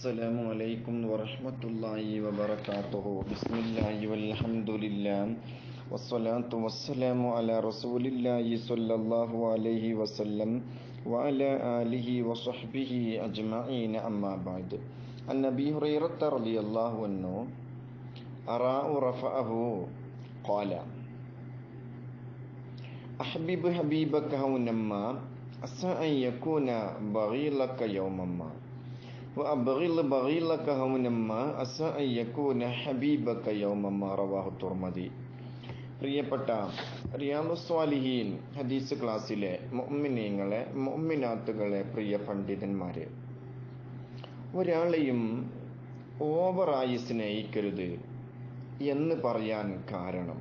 السلام عليكم ورحمة الله وبركاته بسم الله والحمد لله والصلاة والسلام على رسول الله صلى الله عليه وسلم وعلى آله وصحبه أجمعين أما بعد عن أبي هريرة رضي الله عنه أراء رفعه قال أحبب حبيبك هونما عسى أن يكون بغيلك يوما ما وأبغل بغيلك هونما عسى أن يكون حبيبك يوما ما رواه الترمذي പ്രിയപ്പെട്ട റിയാലു സ്വാലിഹീൻ ഹദീസ് ക്ലാസ്സിലെ മൊമ്മിനീങ്ങളെ മൊമ്മിനാത്തുകളെ പ്രിയ പണ്ഡിതന്മാരെ ഒരാളെയും ഓവറായി സ്നേഹിക്കരുത് എന്ന് പറയാൻ കാരണം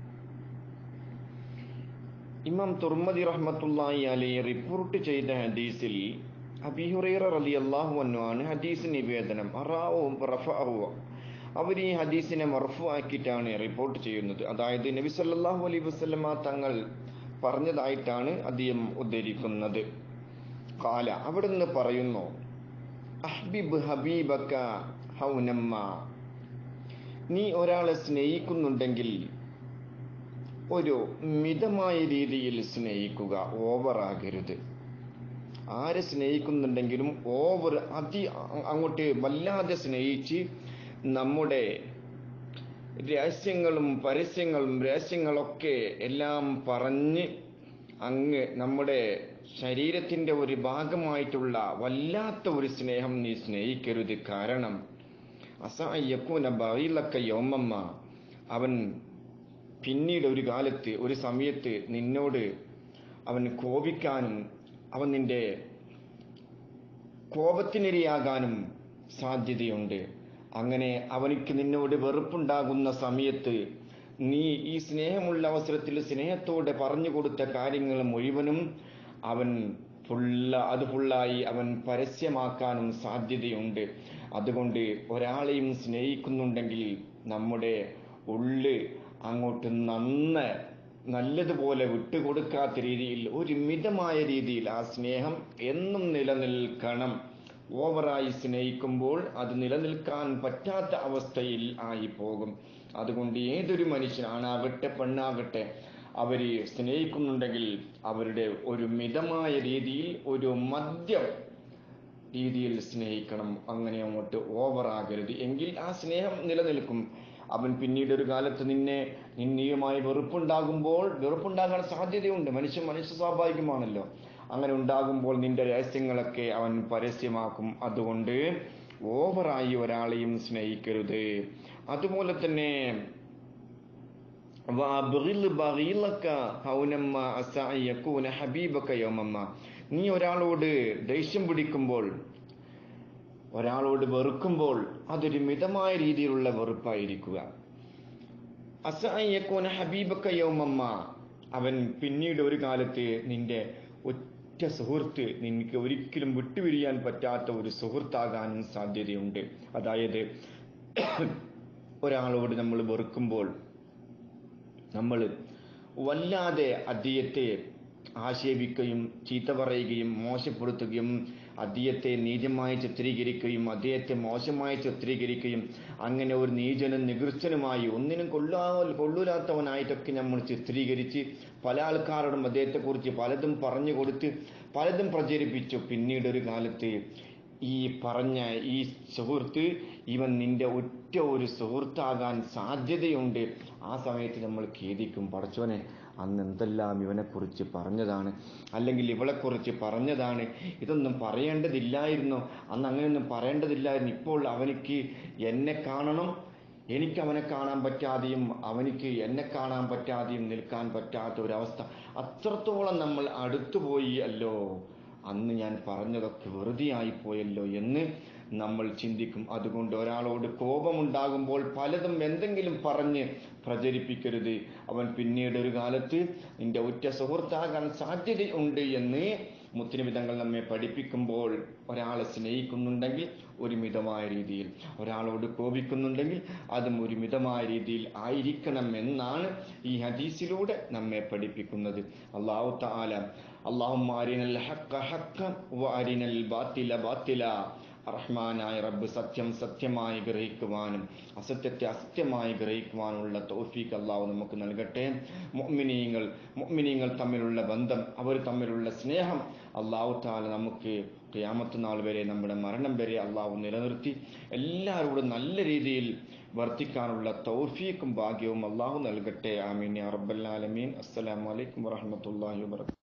ഇമാം തുർമദി റഹ്മത്തുള്ളാഹി അലൈഹി റിപ്പോർട്ട് ചെയ്ത ഹദീസിൽ അബിഹുറൈറ റളിയല്ലാഹു അൻഹു ആണ് ഹദീസ് നിവേദനം അറാവു റഫഅഹു അവർ ഈ ഹദീസിനെ മർഫു ആക്കിയിട്ടാണ് റിപ്പോർട്ട് ചെയ്യുന്നത് അതായത് നബി സല്ലല്ലാഹു അലൈഹി വസല്ലമ തങ്ങൾ പറഞ്ഞതായിട്ടാണ് അദ്ദേഹം ഉദ്ധരിക്കുന്നത് കാല അവിടുന്ന് പറയുന്നു അഹ്ബിബ് ഹബീബക്ക ഹൗനമ്മ നീ ഒരാളെ സ്നേഹിക്കുന്നുണ്ടെങ്കിൽ ഒരു മിതമായ രീതിയിൽ സ്നേഹിക്കുക ഓവറാകരുത് ആരെ സ്നേഹിക്കുന്നുണ്ടെങ്കിലും ഓവർ അതി അങ്ങോട്ട് വല്ലാതെ സ്നേഹിച്ച് നമ്മുടെ രഹസ്യങ്ങളും പരസ്യങ്ങളും രഹസ്യങ്ങളൊക്കെ എല്ലാം പറഞ്ഞ് അങ്ങ് നമ്മുടെ ശരീരത്തിന്റെ ഒരു ഭാഗമായിട്ടുള്ള വല്ലാത്ത ഒരു സ്നേഹം നീ സ്നേഹിക്കരുത് കാരണം അസയ്യക്കൂന ബൈലക്ക യോമമ്മ അവൻ പിന്നീട് ഒരു കാലത്ത് ഒരു സമയത്ത് നിന്നോട് അവൻ കോപിക്കാനും അവൻ നിന്റെ കോപത്തിനിരയാകാനും സാധ്യതയുണ്ട് അങ്ങനെ അവനിക്ക് നിന്നോട് വെറുപ്പുണ്ടാകുന്ന സമയത്ത് നീ ഈ സ്നേഹമുള്ള അവസരത്തിൽ സ്നേഹത്തോടെ പറഞ്ഞു കൊടുത്ത കാര്യങ്ങൾ മുഴുവനും അവൻ ഫുള്ള അത് ഫുള്ളായി അവൻ പരസ്യമാക്കാനും സാധ്യതയുണ്ട് അതുകൊണ്ട് ഒരാളെയും സ്നേഹിക്കുന്നുണ്ടെങ്കിൽ നമ്മുടെ ഉള്ള് അങ്ങോട്ട് നന്ന നല്ലതുപോലെ വിട്ടുകൊടുക്കാത്ത രീതിയിൽ ഒരു മിതമായ രീതിയിൽ ആ സ്നേഹം എന്നും നിലനിൽക്കണം ഓവറായി സ്നേഹിക്കുമ്പോൾ അത് നിലനിൽക്കാൻ പറ്റാത്ത അവസ്ഥയിൽ ആയി പോകും അതുകൊണ്ട് ഏതൊരു മനുഷ്യൻ ആണാകട്ടെ പെണ്ണാകട്ടെ അവര് സ്നേഹിക്കുന്നുണ്ടെങ്കിൽ അവരുടെ ഒരു മിതമായ രീതിയിൽ ഒരു മദ്യം രീതിയിൽ സ്നേഹിക്കണം അങ്ങനെ അങ്ങോട്ട് ഓവറാകരുത് എങ്കിൽ ആ സ്നേഹം നിലനിൽക്കും അവൻ പിന്നീട് ഒരു കാലത്ത് നിന്നെ നിന്നെയുമായി വെറുപ്പുണ്ടാകുമ്പോൾ വെറുപ്പുണ്ടാകാൻ സാധ്യതയുണ്ട് മനുഷ്യൻ മനുഷ്യ സ്വാഭാവികമാണല്ലോ അങ്ങനെ ഉണ്ടാകുമ്പോൾ നിന്റെ രഹസ്യങ്ങളൊക്കെ അവൻ പരസ്യമാക്കും അതുകൊണ്ട് ഓവറായി ഒരാളെയും സ്നേഹിക്കരുത് അതുപോലെ തന്നെ നീ ഒരാളോട് ദേഷ്യം പിടിക്കുമ്പോൾ ഒരാളോട് വെറുക്കുമ്പോൾ അതൊരു മിതമായ രീതിയിലുള്ള വെറുപ്പായിരിക്കുക അസയ്യക്കോന ഹബീബക്ക യൗമമ്മ അവൻ പിന്നീട് ഒരു കാലത്ത് നിന്റെ ഒറ്റ സുഹൃത്ത് നിനക്ക് ഒരിക്കലും വിട്ടുപിരിയാൻ പറ്റാത്ത ഒരു സുഹൃത്താകാനും സാധ്യതയുണ്ട് അതായത് ഒരാളോട് നമ്മൾ വെറുക്കുമ്പോൾ നമ്മൾ വല്ലാതെ അദ്ദേഹത്തെ ആക്ഷേപിക്കുകയും ചീത്ത പറയുകയും മോശപ്പെടുത്തുകയും അദ്ദേഹത്തെ നീചമായി ചിത്രീകരിക്കുകയും അദ്ദേഹത്തെ മോശമായി ചിത്രീകരിക്കുകയും അങ്ങനെ ഒരു നീചനും നികൃഷ്ടനുമായി ഒന്നിനും കൊള്ളാ കൊള്ളൂലാത്തവനായിട്ടൊക്കെ നമ്മൾ ചിത്രീകരിച്ച് പല ആൾക്കാരോടും അദ്ദേഹത്തെക്കുറിച്ച് പലതും പറഞ്ഞു കൊടുത്ത് പലതും പ്രചരിപ്പിച്ചു പിന്നീട് ഒരു കാലത്ത് ഈ പറഞ്ഞ ഈ സുഹൃത്ത് ഇവൻ നിന്റെ ഒറ്റ ഒരു സുഹൃത്താകാൻ സാധ്യതയുണ്ട് ആ സമയത്ത് നമ്മൾ ഖേദിക്കും പടച്ചോനെ അന്ന് എന്തെല്ലാം ഇവനെക്കുറിച്ച് പറഞ്ഞതാണ് അല്ലെങ്കിൽ ഇവളെക്കുറിച്ച് പറഞ്ഞതാണ് ഇതൊന്നും പറയേണ്ടതില്ലായിരുന്നു അന്ന് അങ്ങനെയൊന്നും പറയേണ്ടതില്ലായിരുന്നു ഇപ്പോൾ അവനിക്ക് എന്നെ കാണണം എനിക്ക് അവനെ കാണാൻ പറ്റാതെയും അവനിക്ക് എന്നെ കാണാൻ പറ്റാതെയും നിൽക്കാൻ പറ്റാത്ത ഒരവസ്ഥ അത്രത്തോളം നമ്മൾ അടുത്തുപോയി അല്ലോ അന്ന് ഞാൻ പറഞ്ഞതൊക്കെ വെറുതെ ആയിപ്പോയല്ലോ എന്ന് നമ്മൾ ചിന്തിക്കും അതുകൊണ്ട് ഒരാളോട് കോപമുണ്ടാകുമ്പോൾ പലതും എന്തെങ്കിലും പറഞ്ഞ് പ്രചരിപ്പിക്കരുത് അവൻ പിന്നീട് ഒരു കാലത്ത് നിന്റെ ഉറ്റ സുഹൃത്താകാൻ സാധ്യതയുണ്ട് എന്ന് മുത്തിനിമിതങ്ങൾ നമ്മെ പഠിപ്പിക്കുമ്പോൾ ഒരാളെ സ്നേഹിക്കുന്നുണ്ടെങ്കിൽ ഒരു മിതമായ രീതിയിൽ ഒരാളോട് കോപിക്കുന്നുണ്ടെങ്കിൽ അതും ഒരു മിതമായ രീതിയിൽ ആയിരിക്കണം എന്നാണ് ഈ ഹദീസിലൂടെ നമ്മെ പഠിപ്പിക്കുന്നത് അള്ളാഹു താല اللهم أرنا الحق حقا وأرنا الباطل باطلا റഹ്മാനായ റബ്ബ് സത്യം സത്യമായി ഗ്രഹിക്കുവാനും അസത്യത്തെ അസത്യമായി ഗ്രഹിക്കുവാനുള്ള തോഫീക്ക് അള്ളാഹു നമുക്ക് നൽകട്ടെ മൊമിനീങ്ങൾ മൊമിനീങ്ങൾ തമ്മിലുള്ള ബന്ധം അവർ തമ്മിലുള്ള സ്നേഹം അള്ളാഹു താല നമുക്ക് ക്യാമത്ത് നാൾ വരെ നമ്മുടെ മരണം വരെ അള്ളാഹു നിലനിർത്തി എല്ലാവരോടും നല്ല രീതിയിൽ വർത്തിക്കാനുള്ള തൗഫീക്കും ഭാഗ്യവും അള്ളാഹു നൽകട്ടെ ആമീൻ യാ റബ്ബൽ ആലമീൻ അസ്സലാമു അലൈക്കും വറഹ്മത്തുള്ളാഹി വബറകാതുഹു